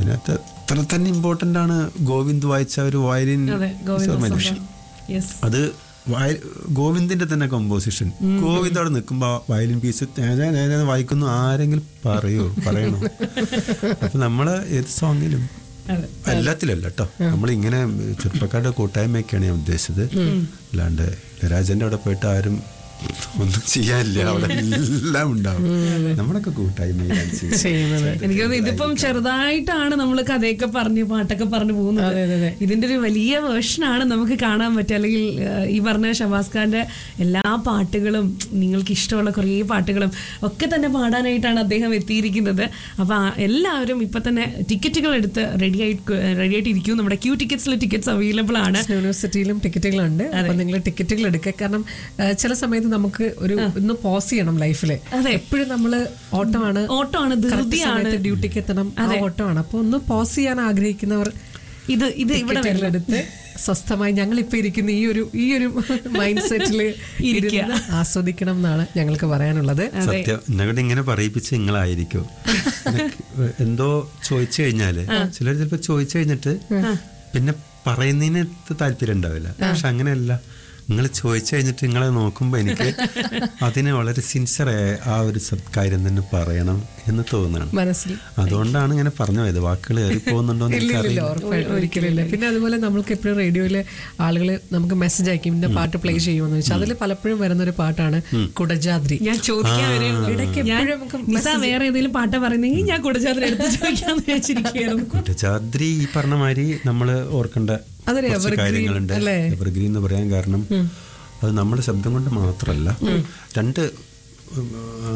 അതിനകത്ത് അത്ര തന്നെ ഇമ്പോർട്ടൻ്റ് ആണ് ഗോവിന്ദ് വായിച്ച ഒരു വയലിൻ അതെ ഗോവിന്ദ യെസ് അത് വയ- ഗോവിന്ദിന്റെ തന്നെ കമ്പോസിഷൻ ഗോവിന്ദ് അവിടെ നിൽക്കുമ്പോൾ വയലിൻ പീസ് വായിക്കുന്നു ആരെങ്കിലും പറയൂ പറയണോ അപ്പൊ നമ്മള് ഏത് സോങ്ങിലും അതെ എല്ലാത്തിലല്ല കേട്ടോ നമ്മളിങ്ങനെ ചെറുപ്പക്കാരുടെ കൂട്ടായ്മയൊക്കെയാണ് ഞാൻ ഉദ്ദേശിച്ചത് അല്ലാണ്ട് രാജന്റെ അവിടെ പോയിട്ട് ആരും ഒന്നും ചെയ്യാനില്ല അവിടെ എല്ലാം ഉണ്ടാവും നമ്മളൊക്കെ കൂട്ടായ്മയിലാണ് ചെയ്യുന്നത്. ചെയ്യുന്നത് എനിക്ക് തോന്നുന്നു ഇതിപ്പം ചെറുതായിട്ടാണ് നമ്മൾ കഥയൊക്കെ പറഞ്ഞ് പാട്ടൊക്കെ പറഞ്ഞു പോകുന്നത് അതെ, അതെ, അതെ. ഇതിന്റെ ഒരു വലിയ വേർഷനാണ് നമുക്ക് കാണാൻ പറ്റുക അല്ലെങ്കിൽ ഏഹ്, ഈ പറഞ്ഞ ഷബാസ് ഖാന്റെ എല്ലാ പാട്ടുകളും നിങ്ങൾക്ക് ഇഷ്ടമുള്ള കുറേ പാട്ടുകളും ഒക്കെ തന്നെ പാടാനായിട്ടാണ് അദ്ദേഹം എത്തിയിരിക്കുന്നത് അപ്പൊ ആ എല്ലാവരും ഇപ്പൊ തന്നെ ടിക്കറ്റുകൾ എടുത്ത് റെഡി ആയിട്ട് റെഡി ആയിട്ട് ഇരിക്കും നമ്മുടെ ക്യൂ ടിക്കറ്റ്സിൽ ടിക്കറ്റ്സ് അവൈലബിൾ ആണ് യൂണിവേഴ്സിറ്റിയിലും ടിക്കറ്റുകളുണ്ട് അപ്പൊ നിങ്ങൾ ടിക്കറ്റുകൾ എടുക്കുക കാരണം ആ, ചില സമയത്ത് നമുക്ക് ഒരു ഒന്ന് പോസ് ചെയ്യണം ലൈഫില് അതെ. എപ്പോഴും നമ്മള് ഓട്ടമാണ് ഓട്ടമാണ് correct ധൃതിയാണ് സമയത്ത് ഡ്യൂട്ടിക്ക് എത്തണം ആ ഓട്ടമാണ് അപ്പൊ ഒന്ന് പോസ് ചെയ്യാൻ ആഗ്രഹിക്കുന്നവർ ഇത് ഇത് ഇവിടെ ടിക്കറ്റുകൾ എടുത്ത് സ്വസ്ഥമായി ഞങ്ങൾ ഇപ്പൊ ഇരിക്കുന്ന ഈ ഒരു ഈ ഒരു മൈൻഡ് സെറ്റില് ഇരിക്കുക. ഇരുന്ന് ആസ്വദിക്കണം എന്നാണ് ഞങ്ങൾക്ക് പറയാനുള്ളത് സത്യം എന്നോട് ഇങ്ങനെ പറയിപ്പിച്ച് നിങ്ങളായിരിക്കും എനിക്ക് എന്തോ ചോദിച്ചു കഴിഞ്ഞാല് ചിലർ ചിലപ്പോ ചോദിച്ചു കഴിഞ്ഞിട്ട് പിന്നെ പറയുന്നതിന് താല്പര്യം ഉണ്ടാവില്ല പക്ഷെ അങ്ങനെയല്ല നിങ്ങൾ ചോദിച്ചു കഴിഞ്ഞിട്ട് നിങ്ങളെ നോക്കുമ്പോൾ എനിക്ക് അതിനെ വളരെ സിൻസിയറായ ആ ഒരു സത് കാര്യം തന്നെ പറയണം എന്ന് തോന്നുകയാണ് മനസ്സിൽ അതുകൊണ്ടാണ് ഇങ്ങനെ പറഞ്ഞു പോയത് വാക്കുകൾ ഏറി പോകുന്നുണ്ടോ എന്ന് ഇല്ല ഇല്ല എനിക്കറിയില്ല ഉറപ്പായിട്ടും ഒരിക്കലും ഇല്ല പിന്നെ അതുപോലെ നമ്മൾക്ക് എപ്പോഴും റേഡിയോയില് ആളുകൾ നമുക്ക് മെസ്സേജ് അയക്കും ഇന്ന പാട്ട് പ്ലേ ചെയ്യുമെന്ന് വെച്ചാൽ അതിൽ പലപ്പോഴും വരുന്ന ഒരു പാട്ടാണ് കുടജാദ്രി ഞാൻ ചോദിക്കാൻ വരെയുള്ളൂ. ഇടയ്ക്ക് ഞാൻ എപ്പോഴും നമുക്ക് നിസ വേറെ ഏതെങ്കിലും പാട്ട് പറയുന്നെങ്കിൽ ഞാൻ കുടജാത്ര എടുത്ത് ചോദിക്കാന്ന് വിചാരിച്ചിരിക്കുകയായിരുന്നു കുറ്റചാദ്രി ഈ പറഞ്ഞ മാതിരി നമ്മൾ ഓർക്കേണ്ട അതൊരു കുറച്ച് evergreen കാര്യങ്ങളുണ്ട് അല്ലേ? എവർഗ്രീൻ എന്ന് പറയാൻ കാരണം അത് നമ്മുടെ ശബ്ദം കൊണ്ട് മാത്രമല്ല രണ്ട് ഉം, ആ,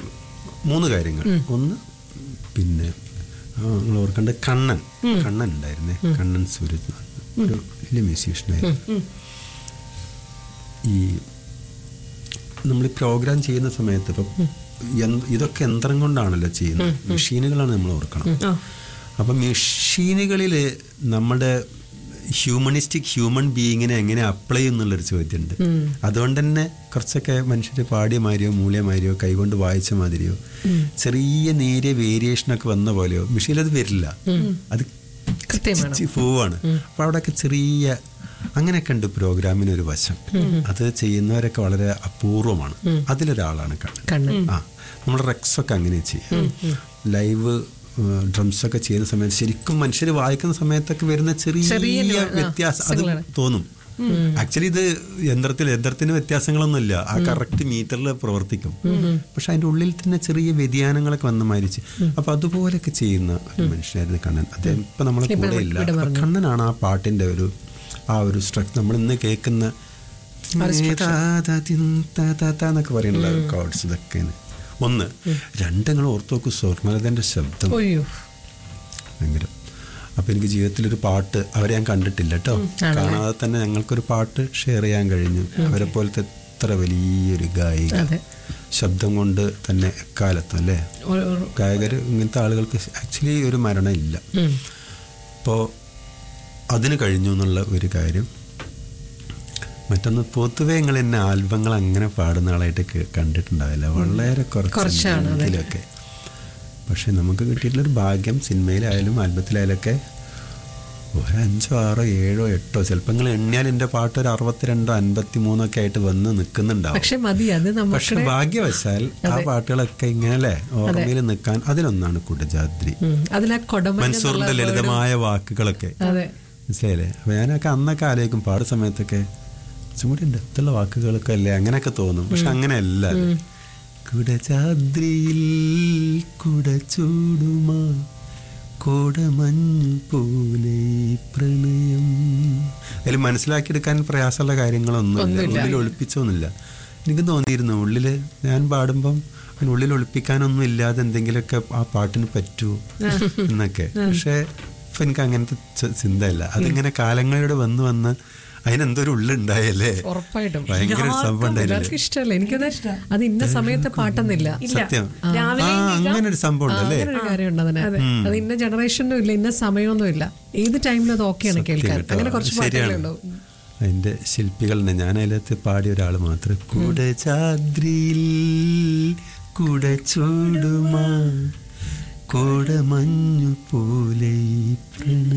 മൂന്ന് കാര്യങ്ങൾ ഒന്ന് പിന്നെ നിങ്ങൾ ഓർക്കേണ്ട കണ്ണൻ കണ്ണൻ ഉണ്ടായിരുന്നേ കണ്ണൻ സൂരജ് എന്ന് പറഞ്ഞ ഒരു വലിയ മ്യൂസീഷ്യനായിരുന്നു ഈ നമ്മൾ പ്രോഗ്രാം ചെയ്യുന്ന സമയത്ത് ഇപ്പം യന്ത്ര- ഇതൊക്കെ യന്ത്രം കൊണ്ടാണല്ലോ ചെയ്യുന്നത് മെഷീനുകളാണ് നമ്മൾ ഓർക്കണം ആ. അപ്പം മെഷീനുകളിൽ നമ്മുടെ ഹ്യൂമണിസ്റ്റിക് ഹ്യൂമൻ ബീയിങ്ങിനെ എങ്ങനെ അപ്ലൈ ചെയ്യുന്നുള്ളൊരു ചോദ്യമുണ്ട് അതുകൊണ്ട് തന്നെ കുറച്ചൊക്കെ മനുഷ്യർ പാടിയ മാതിരിയോ മൂളിയ മാതിരിയോ കൈകൊണ്ട് വായിച്ച മാതിരിയോ ചെറിയ നേരിയ വേരിയേഷനൊക്കെ വന്ന പോലെയോ മെഷീനിൽ അത് വരില്ല അത് കൃത്യമാണ്. പോവാണ് അപ്പൊ അവിടെയൊക്കെ ചെറിയ അങ്ങനെയൊക്കെ ഉണ്ട് പ്രോഗ്രാമിന് ഒരു വശം അത് ചെയ്യുന്നവരൊക്കെ വളരെ അപൂർവമാണ് അതിലൊരാളാണ് കണ്ണൻ കണ്ണൻ ആ നമ്മുടെ റെക്സ് ഒക്കെ അങ്ങനെ ചെയ്യാം ലൈവ് ഡ്രംസ് ഒക്കെ ചെയ്യുന്ന സമയത്ത് ശരിക്കും മനുഷ്യർ വായിക്കുന്ന സമയത്തൊക്കെ വരുന്ന ചെറിയ ചെറിയ ന്യൂ- ആ, വ്യത്യാസം അത് സിഗ്നലാണ്. തോന്നും ആക്ച്വലി ഇത് യന്ത്രത്തിൽ യന്ത്രത്തിന് വ്യത്യാസങ്ങളൊന്നുമില്ല ആ കറക്റ്റ് മീറ്ററിൽ പ്രവർത്തിക്കും പക്ഷെ അതിന്റെ ഉള്ളിൽ തന്നെ ചെറിയ വ്യതിയാനങ്ങളൊക്കെ വന്ന മാതിരിച്ച് അപ്പൊ അതുപോലെയൊക്കെ ചെയ്യുന്ന ഒരു മനുഷ്യനായിരുന്നു കണ്ണൻ അദ്ദേഹം ഇപ്പൊ നമ്മളെ ഇപ്പൊ കൂടെ ഇല്ല ഇവിടെ അപ്പൊ പറഞ്ഞു. കണ്ണനാണ് ആ പാട്ടിന്റെ ഒരു ആ ഒരു സ്ട്രക്ചർ നമ്മൾ ഇന്ന് കേൾക്കുന്ന എന്നൊക്കെ പറയുന്നുള്ള കോഡ്സ് ഇതൊക്കെയാണ് ഒന്ന് രണ്ട് നിങ്ങൾ ഓർത്ത് നോക്കൂ സ്വർണ്ണലതന്റെ ശബ്ദം ഒയ്യോ ഭയങ്കര അപ്പൊ എനിക്ക് ജീവിതത്തിലൊരു പാട്ട് അവരെ ഞാൻ കണ്ടിട്ടില്ല കേട്ടോ കാണാതെ തന്നെ ഞങ്ങൾക്കൊരു പാട്ട് ഷെയർ ചെയ്യാൻ കഴിഞ്ഞു അവരെ പോലത്തെ എത്ര വലിയൊരു ഗായിക അതെ ശബ്ദം കൊണ്ട് തന്നെ എക്കാലത്തും അല്ലേ ഒ- ഒ- ഗായകർ ഇങ്ങനത്തെ ആളുകൾക്ക് ആക്ച്വലി ഒരു മരണം ഇല്ല ഉം. അപ്പോൾ അതിന് കഴിഞ്ഞു എന്നുള്ള ഒരു കാര്യം മറ്റൊന്ന് പൊതുവെ നിങ്ങൾ എന്നെ ആൽബങ്ങൾ അങ്ങനെ പാടുന്ന ആളായിട്ട് കേ- കണ്ടിട്ടുണ്ടാവില്ല വളരെ കുറച്ചാണ്, കുറച്ചാണ് അതെ. ഇതിലൊക്കെ പക്ഷെ നമുക്ക് കിട്ടിയിട്ടുള്ളൊരു ഭാഗ്യം സിനിമയിലായാലും ആൽബത്തിലായാലൊക്കെ ഒരു അഞ്ചോ ആറോ ഏഴോ എട്ടോ ചിലപ്പോൾ നിങ്ങൾ എണ്ണിയാൽ എൻ്റെ പാട്ട് ഒരു അറുപത്തിരണ്ടോ അൻപത്തി മൂന്നൊക്കെ ആയിട്ട് വന്ന് നിൽക്കുന്നുണ്ടാവും പക്ഷെ മതി അത് പക്ഷെ നമുക്ക് ഭാഗ്യവശാൽ ആ പാട്ടുകളൊക്കെ ഇങ്ങനെ അല്ലേ ഓർമ്മയിൽ നിൽക്കാൻ അതിലൊന്നാണ് കുടജാദ്രി അതിലാ കൊടമഞ്ഞ മൻസൂറിന്റെ ലളിതമായ വാക്കുകളൊക്കെ അതെ മനസ്സിലായില്ലേ അപ്പൊ ഞാനൊക്കെ അന്നൊക്കെ ആലോചിക്കും പാടുന്ന സമയത്തൊക്കെ ചുമടി ഡെപ്തുള്ള വാക്കുകളൊക്കെ അല്ലേ അങ്ങനെയൊക്കെ തോന്നും പക്ഷെ അങ്ങനെയല്ല അത്. കുടജാദ്രിയിൽ കുട ചൂടുമാ കോടമഞ്ഞു പോലെ ഈ പ്രണയം അതിൽ മനസ്സിലാക്കിയെടുക്കാൻ പ്രയാസമുള്ള കാര്യങ്ങളൊന്നുമില്ല ഉള്ളിൽ ഒളിപ്പിച്ചൊന്നുമില്ല എനിക്ക് തോന്നിയിരുന്നു ഉള്ളിൽ ഞാൻ പാടുമ്പം അതിന് ഉള്ളിൽ ഒളിപ്പിക്കാനൊന്നും ഇല്ലാതെ എന്തെങ്കിലുമൊക്കെ ആ പാട്ടിന് പറ്റുമോ എന്നൊക്കെ പക്ഷേ ഇപ്പൊ എനിക്ക് അങ്ങനത്തെ ച- ചിന്തയില്ല അതിങ്ങനെ കാലങ്ങളിലൂടെ വന്ന് വന്ന് അതിനെന്തൊരു ഉള്ളുണ്ടായല്ലേ ഉറപ്പായിട്ടും ഭയങ്കര ഒരു സംഭവം ഉണ്ടായില്ലേ എല്ലാവർക്കും ഇഷ്ടമല്ല എനിക്കത് അത് ഇന്ന സമയത്തെ പാട്ടെന്നില്ല സത്യം രാവിലെ ആ അങ്ങനെ ഒരു സംഭവം ഉണ്ടല്ലേ അങ്ങനെ ഒരു കാര്യമുണ്ട് അതിന് അത് ഇന്ന ജനറേഷനും ഇല്ല ഇന്ന സമയമൊന്നും ഇല്ല ഏത് ടൈമിലും അത് ഓക്കെയാണ് കേൾക്കാൻ കേട്ടോ. അങ്ങനെ കുറച്ച് പാട്ടുകളേ ശരിയാണ് ഉണ്ടാവും അതിന്റെ ശില്പികൾ തന്നെ ഞാൻ അതിനകത്ത് പാടിയ ഒരാൾ മാത്രം കുടചാദ്രിയിൽ കുട ചൂടുമാ കോടമഞ്ഞു പോലെ ഈ പ്രണയം